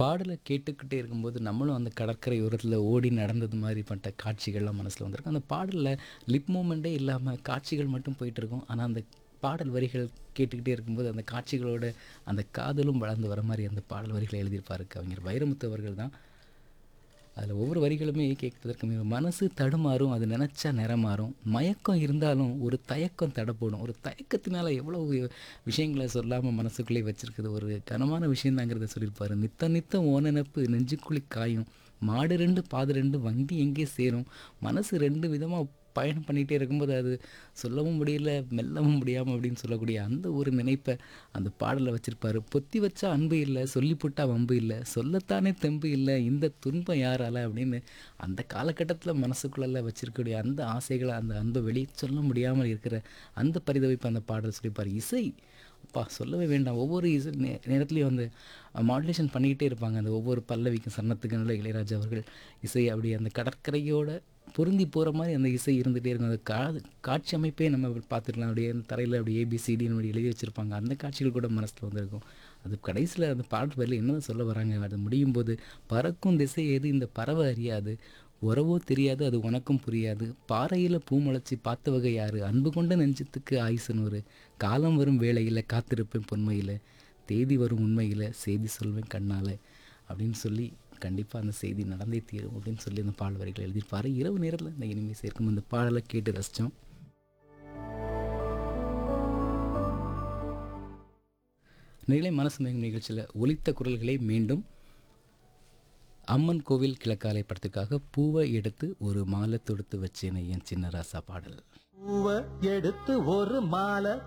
பாடலை கேட்டுக்கிட்டே இருக்கும்போது நம்மளும் அந்த கடற்கரை ஓரத்தில் ஓடி நடந்தது மாதிரிப்பட்ட காட்சிகள்லாம் மனசில் வந்திருக்கும் அந்த பாடலில் லிப் மூமெண்ட்டே இல்லாமல் காட்சிகள் மட்டும் போயிட்டு இருக்கும் ஆனால் அந்த பாடல் வரிகள் கேட்டுக்கிட்டே இருக்கும்போது அந்த காட்சிகளோட அந்த காதலும் வளர்ந்து வர மாதிரி அந்த பாடல் வரிகளை எழுதியிருப்பாரு கவிஞர் வைரமுத்து அவர்கள் தான் அதில் ஒவ்வொரு வரிகளுமே கேட்பதற்கு மிக மனசு தடுமாறும் அது நினச்சா நிறமாறும் மயக்கம் இருந்தாலும் ஒரு தயக்கம் தடப்படும் ஒரு தயக்கத்தினால எவ்வளோ விஷயங்களை சொல்லாமல் மனசுக்குள்ளே வச்சிருக்குது ஒரு கனமான விஷயந்தாங்கிறத சொல்லியிருப்பாரு நித்த நித்தம் ஓ நினப்பு நெஞ்சுக்குழி காயும் மாடு ரெண்டு பாது ரெண்டு வண்டி எங்கே சேரும் மனசு ரெண்டு விதமாக பயணம் பண்ணிகிட்டே இருக்கும்போது அது சொல்லவும் முடியல மெல்லவும் முடியாமல் அப்படின்னு சொல்லக்கூடிய அந்த ஒரு நினைப்பை அந்த பாடலை வச்சுருப்பாரு பொத்தி வச்சா அன்பு இல்லை சொல்லி போட்டா வம்பு இல்லை சொல்லத்தானே தெம்பு இல்லை இந்த துன்பம் யாரால அப்படின்னு அந்த காலகட்டத்தில் மனசுக்குள்ளே வச்சிருக்கக்கூடிய அந்த ஆசைகளை அந்த அன்பை வெளியே சொல்ல முடியாமல் இருக்கிற அந்த பரிதவிப்பு அந்த பாடல் சொல்லியிருப்பார் இசை அப்பா சொல்லவே வேண்டாம் ஒவ்வொரு இசை நே நேரத்துலையும் வந்து மாடுலேஷன் பண்ணிக்கிட்டே இருப்பாங்க அந்த ஒவ்வொரு பல்லவிக்கும் சரணத்துக்கு நல்ல இளையராஜா அவர்கள் இசை அப்படி அந்த கடற்கரையோட பொருந்தி போகிற மாதிரி அந்த இசை இருந்துகிட்டே இருக்கும் அந்த கா காட்சி அமைப்பே நம்ம பார்த்துக்கலாம் அப்படியே அந்த தரையில் அப்படியே ஏபிசிடின்னு அப்படி எழுதி வச்சுருப்பாங்க அந்த காட்சிகள் கூட மனசில் வந்திருக்கும் அது கடைசியில் அந்த பாட்டு வரையில் என்ன சொல்ல வராங்க அது முடியும் போது பறக்கும் திசை எது இந்த பறவை அறியாது உறவோ தெரியாது அது உனக்கும் புரியாது பாறையில் பூ முளைச்சி பார்த்த வகை யாரு அன்பு கொண்ட நெஞ்சத்துக்கு ஆயுசு நூறு காலம் வரும் வேளையில் காத்திருப்பேன் பொன்மையில் தேதி வரும் உண்மையில் செய்தி சொல்வேன் கண்ணால் அப்படின்னு சொல்லி கண்டிப்பாக அந்த செய்தி நடந்தே தீரும் அப்படின்னு சொல்லி அந்த பாடல் வரிகளை எழுதியிருப்பாரு இரவு நேரத்தில் இந்த இனிமே சேர்க்கும் அந்த பாடலை கேட்டு ரசித்தோம் நிலை மனசு மயங்கும் நிகழ்ச்சியில் ஒலித்த குரல்களை மீண்டும் அம்மன் கோவில் கிழக்காலை படத்துக்காக பூவை எடுத்து ஒரு மாலை தொடுத்து வச்சேனே என் சின்ன ராசா பாடல் பூவ எடுத்து ஒரு மாலை